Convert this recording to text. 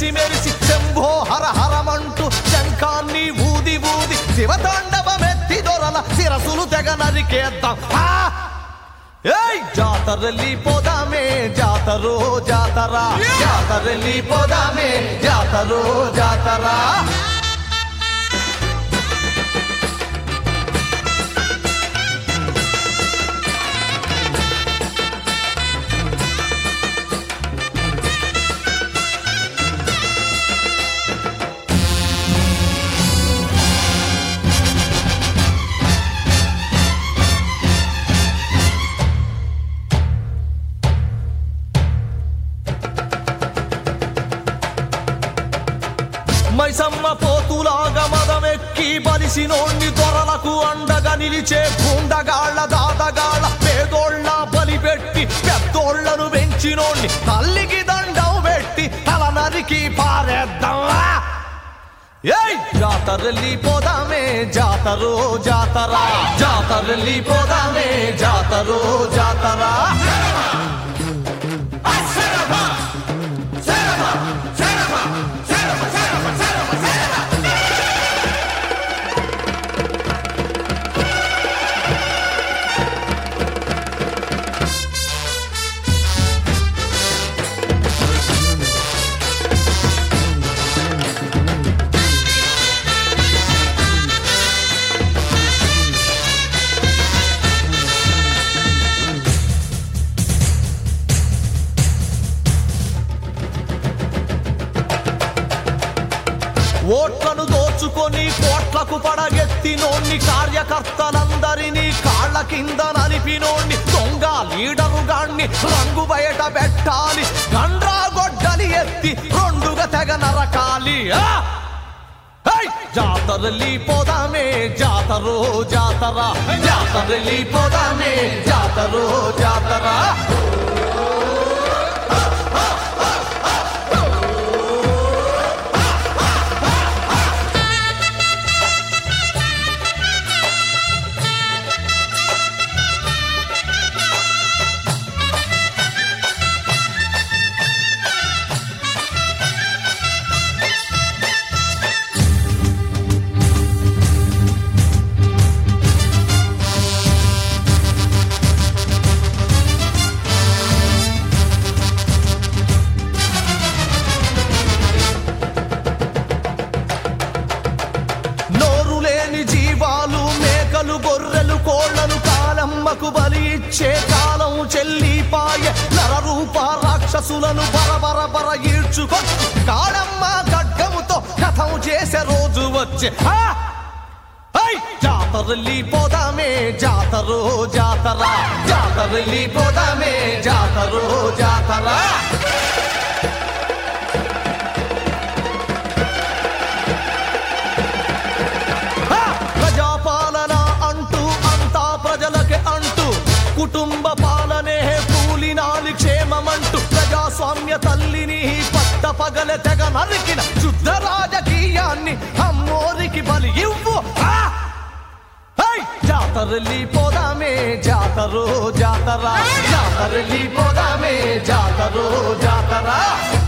మెరిసి మెరిసి శంభో హర హరమంటూ శంఖాన్ని ఊది ఊది శివతాండవమెత్తి దొరల శిరసులు తెగ నరికేద్దాం ఆ! ఏయ్ జాతరల్లి పోదామే జాతరో జాతర జాతరల్లి పోదామే జాతరో జాతర మైసమ్మ పోతులాగా మదమెక్కి బలిసినోణ్ణి దొరలకు అండగా నిలిచే గుండగాళ్ళ దాదగాళ్ళ పేదోళ్ళ బలిపెట్టి పెద్దోళ్లను పెంచినోణ్ణి తల్లికి దండం పెట్టి తల నరికి పారేద్దామా ఏయ్ జాతరల్లి పోదామే జాతరో జాతర జాతరల్లి పోదామే జాతరో జాతర ఓట్లను దోచుకొని కోట్లకు పడగెత్తినోణ్ణి కార్యకర్తలందరినీ కాళ్ళ కింద నలిపినోణ్ణి దొంగ లీడరుగాణ్ణి రంగు బయట పెట్టాలి గండ్రా గొడ్డలి ఎత్తి రెండుగా తెగ నరకాలి ఆ! హై! జాతరల్లి పోదామే జాతరో జాతర జాతరల్లి పోదామే జాతరో జాతర నోరు లేని జీవాలు మేకలు గొర్రెలు కోళ్లను కాలమ్మకు బలి ఇచ్చే కాలం చెల్లిపాయ నరరూప రాక్షసులను బరబర బర ఈడ్చుకొచ్చి కాళమ్మ ఖడ్గముతో కథం చేసే రోజు వచ్చే ఆ! హై! జాతరల్లి పోదామే జాతరో జాతర జాతరల్లి పోదామే జాతరో జాతర హా! ప్రజాపాలన అంటూ అంతా ప్రజలకే అంటూ కుటుంబ పాలనే కూలినాలి క్షేమమంటూ ప్రజాస్వామ్య తల్లిని పట్ట పగల తెగ నరికిన శుద్ధ రాజకీయాన్ని అమ్మోరికి బలి ఇవ్వు హా! హై! జాతరల్లి పోదామే జాతరో జాతర జాతరల్లి పోదామే జాతరో జాతర